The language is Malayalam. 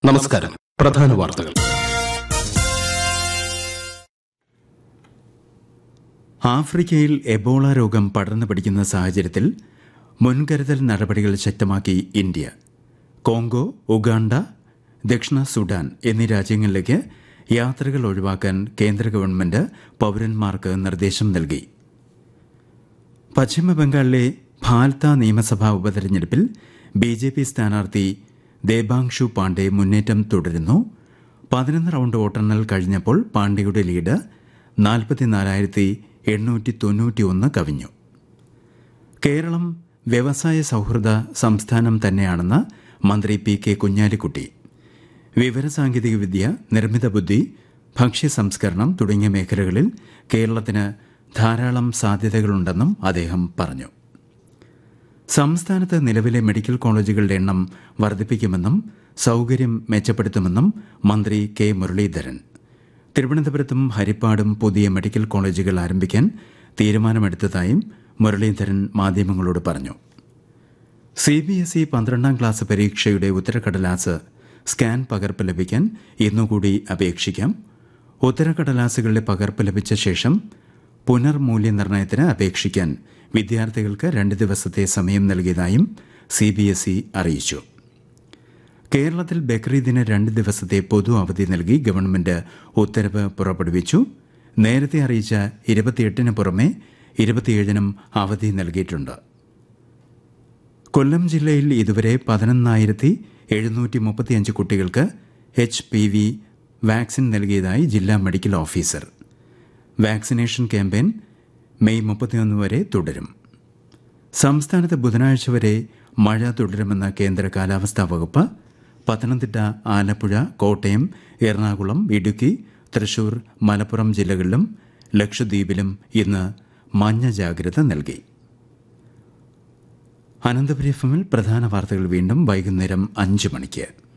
നമസ്കാരം പ്രധാന വാർത്തകൾ ആഫ്രിക്കയിൽ എബോള രോഗം പടർന്നു പിടിക്കുന്ന സാഹചര്യത്തിൽ മുൻകരുതൽ നടപടികൾ ശക്തമാക്കി ഇന്ത്യ കോങ്കോ ഉഗാണ്ട ദക്ഷിണ സുഡാൻ എന്നീ രാജ്യങ്ങളിലേക്ക് യാത്രകൾ ഒഴിവാക്കാൻ കേന്ദ്ര ഗവൺമെന്റ് പൌരന്മാർക്ക് നിർദ്ദേശം നൽകി പശ്ചിമബംഗാളിലെ ഭാൽത്ത നിയമസഭാ ഉപതെരഞ്ഞെടുപ്പിൽ ബി ജെ പി സ്ഥാനാർത്ഥി ദേബാങ്ഷു പാണ്ഡെ മുന്നേറ്റം തുടരുന്നു പതിനൊന്ന് റൗണ്ട് വോട്ടെണ്ണൽ കഴിഞ്ഞപ്പോൾ പാണ്ഡെയുടെ ലീഡ് നാൽപ്പത്തിനാലായിരത്തി എണ്ണൂറ്റി തൊണ്ണൂറ്റിയൊന്ന് കവിഞ്ഞു കേരളം വ്യവസായ സൗഹൃദ സംസ്ഥാനം തന്നെയാണെന്ന് മന്ത്രി പി കെ കുഞ്ഞാലിക്കുട്ടി വിവരസാങ്കേതികവിദ്യ നിർമ്മിത ബുദ്ധി ഭക്ഷ്യ സംസ്കരണം തുടങ്ങിയ മേഖലകളിൽ കേരളത്തിന് ധാരാളം സാധ്യതകളുണ്ടെന്നും അദ്ദേഹം പറഞ്ഞു സംസ്ഥാനത്ത് നിലവിലെ മെഡിക്കൽ കോളേജുകളുടെ എണ്ണം വർദ്ധിപ്പിക്കുമെന്നും സൌകര്യം മെച്ചപ്പെടുത്തുമെന്നും മന്ത്രി കെ മുരളീധരൻ തിരുവനന്തപുരത്തും ഹരിപ്പാടും പുതിയ മെഡിക്കൽ കോളേജുകൾ ആരംഭിക്കാൻ തീരുമാനമെടുത്തതായും മുരളീധരൻ മാധ്യമങ്ങളോട് പറഞ്ഞു സി ബി എസ് ഇ പന്ത്രണ്ടാം ക്ലാസ് പരീക്ഷയുടെ ഉത്തരക്കടലാസ് സ്കാൻ പകർപ്പ് ലഭിക്കാൻ ഇന്നുകൂടി അപേക്ഷിക്കാം ഉത്തരക്കടലാസുകളുടെ പകർപ്പ് ലഭിച്ച ശേഷം പുനർമൂല്യനിർണ്ണയത്തിന് അപേക്ഷിക്കാൻ വിദ്യാർത്ഥികൾക്ക് രണ്ട് ദിവസത്തെ സമയം നൽകിയതായും സി ബി എസ് ഇ അറിയിച്ചു കേരളത്തിൽ ബക്രീദിന് രണ്ട് ദിവസത്തെ പൊതു അവധി നൽകി ഗവൺമെന്റ് ഉത്തരവ് പുറപ്പെടുവിച്ചു നേരത്തെ അറിയിച്ച ഇരുപത്തിയെട്ടിന് പുറമെ ഇരുപത്തിയേഴിനും അവധി നൽകിയിട്ടുണ്ട് കൊല്ലം ജില്ലയിൽ ഇതുവരെ പതിനൊന്നായിരത്തി എഴുന്നൂറ്റി മുപ്പത്തിയഞ്ച് കുട്ടികൾക്ക് എച്ച് പി വി വാക്സിൻ നൽകിയതായി ജില്ലാ medical officer vaccination campaign May മുപ്പത്തിയൊന്ന് വരെ തുടരും സംസ്ഥാനത്ത് ബുധനാഴ്ച വരെ മഴ തുടരുമെന്ന കേന്ദ്ര കാലാവസ്ഥാ വകുപ്പ് പത്തനംതിട്ട ആലപ്പുഴ കോട്ടയം എറണാകുളം ഇടുക്കി തൃശൂർ മലപ്പുറം ജില്ലകളിലും ലക്ഷദ്വീപിലും ഇന്ന് മഞ്ഞ ജാഗ്രത നൽകി അനന്തപുരി എഫ് എമ്മിൽ പ്രധാന വാർത്തകൾ വീണ്ടും വൈകുന്നേരം അഞ്ച് മണിക്ക്